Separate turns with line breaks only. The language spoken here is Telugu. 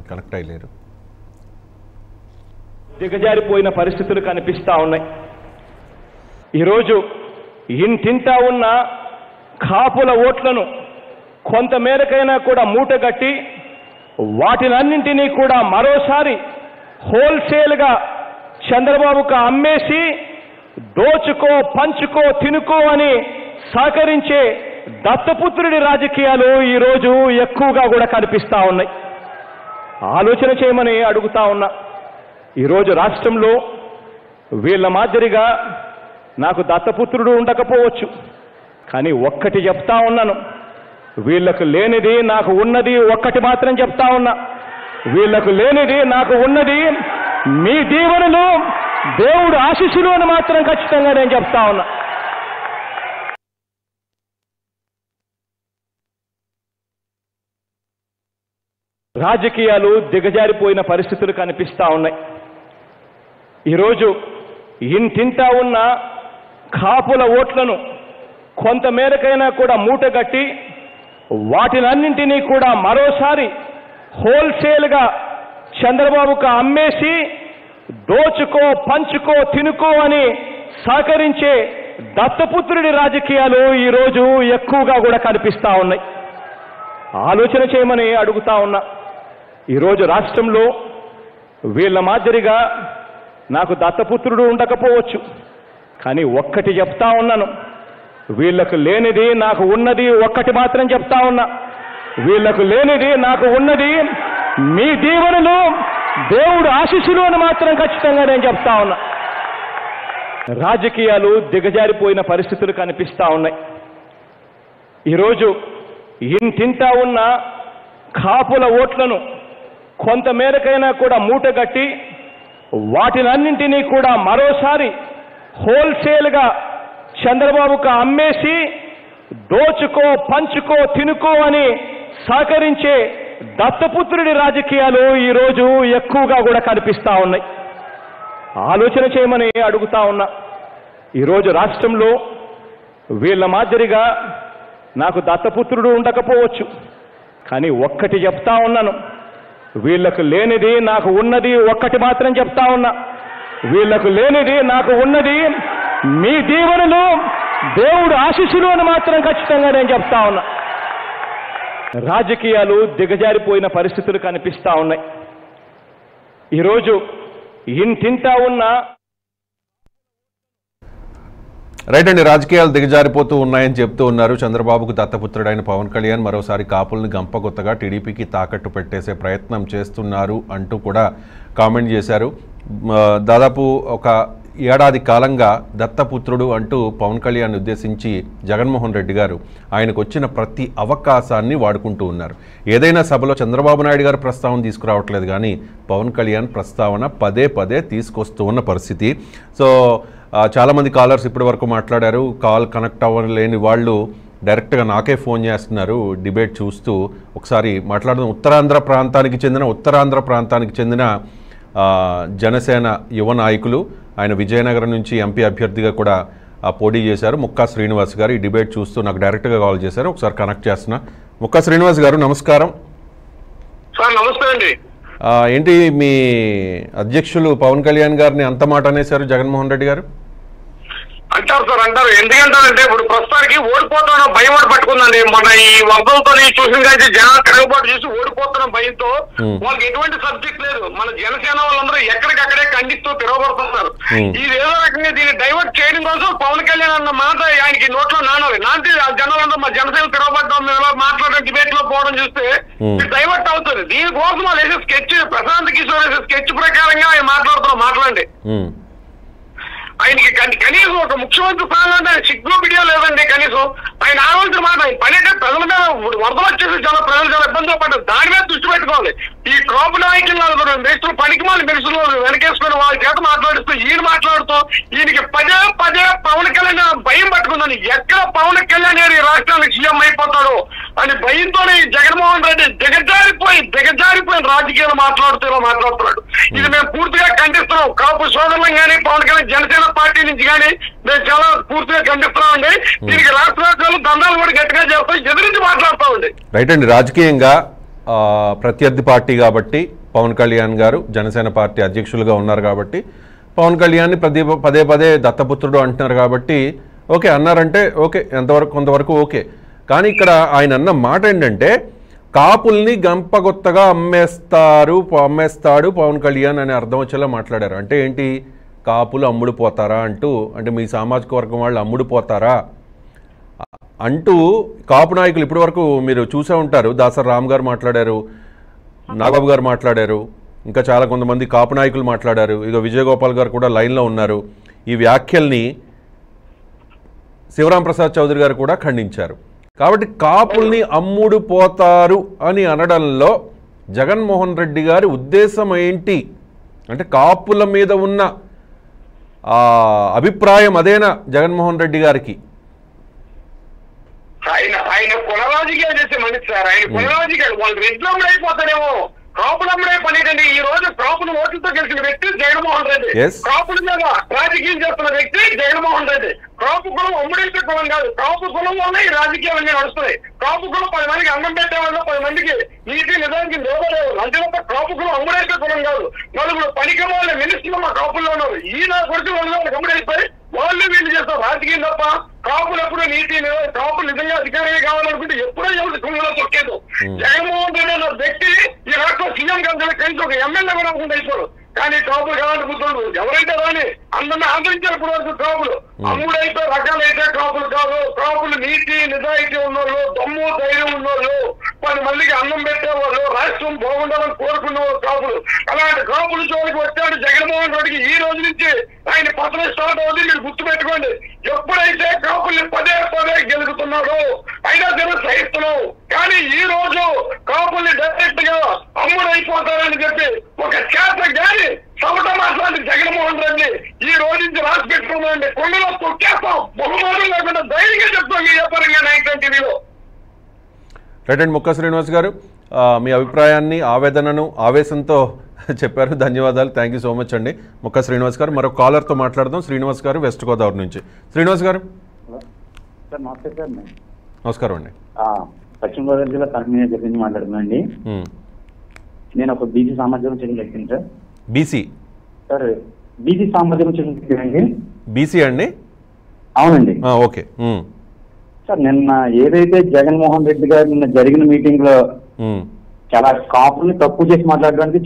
కనెక్ట్ అయ్యలేరు
దిగజారిపోయిన పరిస్థితులు కనిపిస్తా ఉన్నాయి ఈరోజు ఇంటింటా ఉన్న కాపుల ఓట్లను కొంతమేరకైనా కూడా మూటగట్టి వాటినన్నింటినీ కూడా మరోసారి హోల్సేల్గా చంద్రబాబుకు అమ్మేసి దోచుకో పంచుకో తినుకో అని సహకరించే దత్తపుత్రుడి రాజకీయాలు ఈరోజు ఎక్కువగా కూడా కనిపిస్తా ఉన్నాయి ఆలోచన చేయమని అడుగుతా ఉన్నా ఈరోజు రాష్ట్రంలో వీళ్ళ మాదిరిగా నాకు దత్తపుత్రుడు ఉండకపోవచ్చు కానీ ఒక్కటి చెప్తా ఉన్నాను వీళ్ళకు లేనిది నాకు ఉన్నది ఒక్కటి మాత్రం చెప్తా ఉన్నా వీళ్ళకు లేనిది నాకు ఉన్నది మీ దీవెనలు దేవుడు ఆశీస్సులు అని మాత్రం ఖచ్చితంగా నేను చెప్తా ఉన్నా రాజకీయాలు దిగజారిపోయిన పరిస్థితులు కనిపిస్తా ఉన్నాయి ఈరోజు ఇంటింటా ఉన్న కాపుల ఓట్లను కొంతమేరకైనా కూడా మూటగట్టి వాటినన్నింటినీ కూడా మరోసారి హోల్సేల్గా చంద్రబాబుకు అమ్మేసి దోచుకో పంచుకో తినుకో అని సహకరించే దత్తపుత్రుడి రాజకీయాలు ఈరోజు ఎక్కువగా కూడా కనిపిస్తా ఉన్నాయి ఆలోచన చేయమని అడుగుతా ఉన్నా ఈరోజు రాష్ట్రంలో వీళ్ళ మాదిరిగా నాకు దత్తపుత్రుడు ఉండకపోవచ్చు కానీ ఒక్కటి చెప్తా ఉన్నాను వీళ్ళకు లేనిది నాకు ఉన్నది ఒక్కటి మాత్రం చెప్తా ఉన్నా వీళ్ళకు లేనిది నాకు ఉన్నది మీ దీవెనలు దేవుడు ఆశీస్సులు అని మాత్రం ఖచ్చితంగా నేను చెప్తా ఉన్నా రాజకీయాలు దిగజారిపోయిన పరిస్థితులు కనిపిస్తా ఉన్నాయి ఈరోజు ఇంటింటా ఉన్న కాపుల ఓట్లను కొంతమేరకైనా కూడా మూటగట్టి వాటినన్నింటినీ కూడా మరోసారి హోల్సేల్గా చంద్రబాబుకు అమ్మేసి దోచుకో పంచుకో తినుకో అని సహకరించే దత్తపుత్రుడి రాజకీయాలు ఈరోజు ఎక్కువగా కూడా కనిపిస్తా ఉన్నాయి ఆలోచన చేయమని అడుగుతా ఉన్నా ఈరోజు రాష్ట్రంలో వీళ్ళ మాదిరిగా నాకు దత్తపుత్రుడు ఉండకపోవచ్చు కానీ ఒక్కటి చెప్తా ఉన్నాను వీళ్ళకు లేనిది నాకు ఉన్నది ఒక్కటి మాత్రం చెప్తా ఉన్నా వీళ్ళకు లేనిది నాకు ఉన్నది మీ దీవెనలు దేవుడు ఆశీస్సులు అని మాత్రం ఖచ్చితంగా నేను చెప్తా ఉన్నా రాజకీయాలు దిగజారిపోయిన పరిస్థితులు కనిపిస్తా ఉన్నాయి ఈరోజు ఇంటింటా ఉన్న
రైట్ అండి రాజకీయాలు దిగజారిపోతూ ఉన్నాయని చెప్తూ ఉన్నారు చంద్రబాబుకు దత్తపుత్రుడైన పవన్ కళ్యాణ్ మరోసారి కాపుల్ని గంపగొత్తగా టీడీపీకి తాకట్టు పెట్టేసే ప్రయత్నం చేస్తున్నారు అంటూ కూడా కామెంట్ చేశారు మ, దాదాపు ఒక ఏడాది కాలంగా దత్తపుత్రుడు అంటూ పవన్ కళ్యాణ్ ఉద్దేశించి జగన్మోహన్ రెడ్డి గారు ఆయనకు వచ్చిన ప్రతి అవకాశాన్ని వాడుకుంటూ ఉన్నారు ఏదైనా సభలో చంద్రబాబు నాయుడు గారు ప్రస్తావన తీసుకురావట్లేదు కానీ పవన్ కళ్యాణ్ ప్రస్తావన పదే పదే తీసుకొస్తూ ఉన్న పరిస్థితి సో ఆ, చాలామంది కాలర్స్ ఇప్పటి వరకు మాట్లాడారు కాల్ కనెక్ట్ అవ్వలేని వాళ్ళు డైరెక్ట్గా నాకే ఫోన్ చేస్తున్నారు డిబేట్ చూస్తూ ఒకసారి మాట్లాడదాం ఉత్తరాంధ్ర ప్రాంతానికి చెందిన ఉత్తరాంధ్ర ప్రాంతానికి చెందిన ఆ, జనసేన యువ నాయకులు ఆయన విజయనగరం నుంచి ఎంపీ అభ్యర్థిగా కూడా ఆ, పోటీ చేశారు ముక్కా శ్రీనివాస్ గారు ఈ డిబేట్ చూస్తూ నాకు డైరెక్ట్గా కాల్ చేశారు ఒకసారి కనెక్ట్ చేస్తున్నా ముక్కా శ్రీనివాస్ గారు నమస్కారం
సార్ నమస్తే అండి
ఆ, ఏంటి మీ అధ్యక్షులు పవన్ కళ్యాణ్ గారిని అంత మాట అనేశారు జగన్మోహన్ రెడ్డి గారు
అంటారు సార్ అంటారు ఎందుకంటారంటే ఇప్పుడు ప్రస్తుతానికి ఓడిపోతానో భయం ఒకటి పట్టుకుందండి మన ఈ వర్గంతో చూసిన కానీ జనాలు తిరగబాటు చేసి ఓడిపోతున్న భయంతో
Hmm.
వాళ్ళకి ఎటువంటి సబ్జెక్ట్ లేదు మన జనసేన వాళ్ళందరూ ఎక్కడికక్కడే ఖండిస్తూ తిరగబడుతున్నారు
Hmm.
ఇది ఏదో రకంగా దీన్ని డైవర్ట్ చేయడం కోసం పవన్ కళ్యాణ్ అన్న మాట ఆయనకి నోట్లో నానాలి నాంటి ఆ జనాలందరూ మా జనసేన తిరగబడ్డం మీద మాట్లాడే డిబేట్ లో పోవడం చూస్తే
Hmm.
ఇది డైవర్ట్ అవుతుంది దీనికోసం వాళ్ళు వేసే స్కెచ్ ప్రశాంత్ కిషోర్ వేసే స్కెచ్ ప్రకారంగా ఆయన మాట్లాడుతున్న మాట్లాడండి
ఉమ్,
ఆయనకి కని- కనీసం ఒక ముఖ్యమంత్రి స్థానంలో అంటే ఆయన సిగ్గు బిడియో లేదండి కనీసం ఆయన ఆలోచన మాట ఆయన పని అంటే ప్రజల మీద ఇప్పుడు వరదలు వచ్చేసి చాలా ప్రజలు చాలా ఇబ్బందులు పడ్డారు దాని మీద దృష్టి పెట్టుకోవాలి ఈ క్రాప్ నాయకులు నలుగురు మినిస్టులు పనికి మాలి మినిస్టులు వెనకేసుకుని వాళ్ళ చేత మాట్లాడుతూ ఈయన మాట్లాడుతూ ఈయనకి పదే పదే పవన్ కళ్యాణ్ భయం పట్టుకుందని ఎక్కడ పవన్ కళ్యాణ్ గారు ఈ రాష్ట్రానికి సీఎం అయిపోతాడు అని భయంతోనే ఈ జగన్మోహన్ రెడ్డి దిగజారిపోయి దిగజారిపోయిన రాజకీయాలు మాట్లాడుతూ ఇలా మాట్లాడుతున్నాడు ఇది మేము పూర్తిగా ఖండిస్తున్నాం కాపు సోదరులం కానీ పవన్ కళ్యాణ్ జనసేన పార్టీ నుంచి కానీ మేము చాలా పూర్తిగా ఖండిస్తున్నామండి దీనికి రాష్ట్ర రాష్ట్రాలు దండాలు కూడా గట్టిగా చేస్తాం ఎదిరించి మాట్లాడుతామండి
రైట్ అండి రాజకీయంగా ఆ, ప్రత్యర్థి పార్టీ కాబట్టి పవన్ కళ్యాణ్ గారు జనసేన పార్టీ అధ్యక్షులుగా ఉన్నారు కాబట్టి పవన్ కళ్యాణ్ని ప్రతి పదే పదే దత్తపుత్రుడు అంటున్నారు కాబట్టి ఓకే అన్నారంటే ఓకే ఎంతవరకు కొంతవరకు ఓకే కానీ ఇక్కడ ఆయన అన్న మాట ఏంటంటే కాపుల్ని గంపగొత్తగా అమ్మేస్తారు ప- అమ్మేస్తాడు పవన్ కళ్యాణ్ అని అర్థం వచ్చేలా మాట్లాడారు అంటే ఏంటి కాపులు అమ్ముడు పోతారా అంటూ అంటే మీ సామాజిక వర్గం వాళ్ళు అమ్ముడు పోతారా అంటూ కాపు నాయకులు ఇప్పటి వరకు మీరు చూసే ఉంటారు దాసర్ రామ్ గారు మాట్లాడారు నాగబాబు గారు మాట్లాడారు ఇంకా చాలా కొంతమంది కాపు నాయకులు మాట్లాడారు ఇక విజయగోపాల్ గారు కూడా లైన్లో ఉన్నారు ఈ వ్యాఖ్యల్ని శివరాం ప్రసాద్ చౌదరి గారు కూడా ఖండించారు కాబట్టి కాపుల్ని అమ్ముడు పోతారు అని అనడంలో జగన్మోహన్ రెడ్డి గారి ఉద్దేశం ఏంటి అంటే కాపుల మీద ఉన్న ఆ, అభిప్రాయం అదేనా జగన్మోహన్ రెడ్డి గారికి
ఆయన ఆయన కుల రాజకీయాలు చేసే మనిషి సార్ ఆయన కుల రాజకీయాలు వాళ్ళు రెడ్లమ్మడు అయిపోతారేమో కాపులమ్మడే పని ఏంటండి ఈ రోజు కాపులు ఓట్లతో గెలిచిన వ్యక్తి జగన్మోహన్ రెడ్డి
Yes.
కాపుల మీద రాజకీయం చేస్తున్న వ్యక్తి జగన్మోహన్ రెడ్డి కాపు కులం అమ్ముడైతే కులం కాదు కాపు కులం వల్ల ఈ రాజకీయాలన్నీ నడుస్తున్నాయి కాపు కులం పది మందికి అన్నం పెట్టే వాళ్ళు పది మందికి నీతి నిజానికి నిలబడేవారు అంటే తప్ప కాపు కులం అమ్ముడైతే కులం కాదు నలుగురు పనికి వాళ్ళ మినిస్టర్లు మా కాపుల్లో ఉన్నారు ఈ నా కొడుకు వాళ్ళు అమ్ముడైపోయి వాళ్ళు వీళ్ళు చేస్తారు రాజకీయం తప్ప కాపులు ఎప్పుడు నీతి నిల- కాపులు నిజంగా అధికారమే కావాలనుకుంటే ఎప్పుడో ఎవరు కులంలో తొక్కేదు జగన్మోహన్ రెడ్డి అన్న వ్యక్తి ఈ రాష్ట్రం సీఎం కాదు కలిసి ఒక ఎమ్మెల్యే కూడా అనుకుంటే అయిపోరు కానీ కాపులు కావాలని కూర్చోడు ఎవరైతే రాని అందరిని ఆదరించారు ఇప్పుడు వరకు కాపులు అమ్ముడైతే రకాలైతే కాపులు కాదు కాపులు నీతి నిజాయితీ ఉన్నోళ్ళు దమ్ము ధైర్యం ఉన్నోళ్ళు పది మందికి అన్నం పెట్టేవాళ్ళు రాష్ట్రం బాగుండాలని కోరుకునేవారు కాపులు అలాంటి కాపుల జోలికి వచ్చాడు జగన్మోహన్ రెడ్డికి ఈ రోజు నుంచి ఆయన పతనం స్టార్ట్ అవుతుంది మీరు గుర్తుపెట్టుకోండి ఎప్పుడైతే కాపుల్ని పదే పదే గెలుగుతున్నాడో అయినా సరే సహిస్తున్నావు కానీ ఈ రోజు కాపుల్ని డైరెక్ట్ గా అమ్ముడైపోతారని చెప్పి ఒక చేత గాని సవట మాట్లాడి జగన్మోహన్ రెడ్డి ఈ రోజు నుంచి రాసి పెట్టుకున్నాండి కొండలో తొక్కేస్తాం బహుమానం లేకుండా ధైర్యంగా చెప్తాం ఈ వ్యాపారంగా నైన్టీన్ టీవీలో
రైట్ అండ్ ముక్క శ్రీనివాస్ గారు ఆ, మీ అభిప్రాయాన్ని ఆవేదనను ఆవేశంతో చెప్పారు ధన్యవాదాలు థ్యాంక్ యూ సో మచ్ అండి ముక్క శ్రీనివాస్ గారు మరో కాలర్తో మాట్లాడదాం శ్రీనివాస్ గారు వెస్ట్ గోదావరి నుంచి శ్రీనివాస్ గారు
సార్ నమస్తే సార్ నేను
నమస్కారం అండి
ఆ, పశ్చిమ గోదావరి జిల్లా కన్వీనర్ దగ్గర నుంచి మాట్లాడుతున్నానండి
ఉమ్.
నేను ఒక బీసీ సామాజికం చెందిన వ్యక్తిని సార్
బీసీ
సార్ బీసీ సామాజికం చెందిన వ్యక్తినండి
బీసీ అండి
అవునండి
ఆ, ఓకే ఉమ్.
సార్ నిన్న ఏదైతే జగన్మోహన్ రెడ్డి గారు నిన్న జరిగిన మీటింగ్ లో
ఉమ్.
చాలా కాపుల్ని తక్కువ చేసి మాట్లాడడానికి